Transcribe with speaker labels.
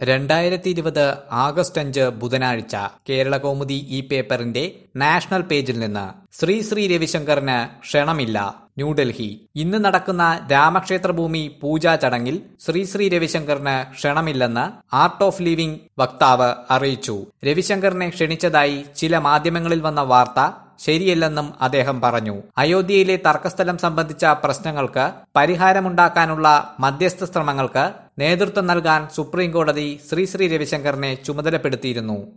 Speaker 1: രണ്ടായിരത്തി ഇരുപത് ആഗസ്റ്റ് അഞ്ച് ബുധനാഴ്ച കേരള കൗമുദി ഈ പേപ്പറിന്റെ നാഷണൽ പേജിൽ നിന്ന് ശ്രീ ശ്രീ രവിശങ്കറിന് ക്ഷണമില്ല ന്യൂഡൽഹി ഇന്ന് നടക്കുന്ന രാമക്ഷേത്ര ഭൂമി പൂജാ ചടങ്ങിൽ ശ്രീ ശ്രീ രവിശങ്കറിന് ക്ഷണമില്ലെന്ന് ആർട്ട് ഓഫ് ലിവിംഗ് വക്താവ് അറിയിച്ചു രവിശങ്കറിനെ ക്ഷണിച്ചതായി ചില മാധ്യമങ്ങളിൽ വന്ന വാർത്ത ശരിയല്ലെന്നും അദ്ദേഹം പറഞ്ഞു അയോധ്യയിലെ തർക്കസ്ഥലം സംബന്ധിച്ച പ്രശ്നങ്ങൾക്ക് പരിഹാരമുണ്ടാക്കാനുള്ള മധ്യസ്ഥ ശ്രമങ്ങൾക്ക് നേതൃത്വം നൽകാൻ സുപ്രീംകോടതി ശ്രീ ശ്രീ രവിശങ്കറിനെ ചുമതലപ്പെടുത്തിയിരുന്നു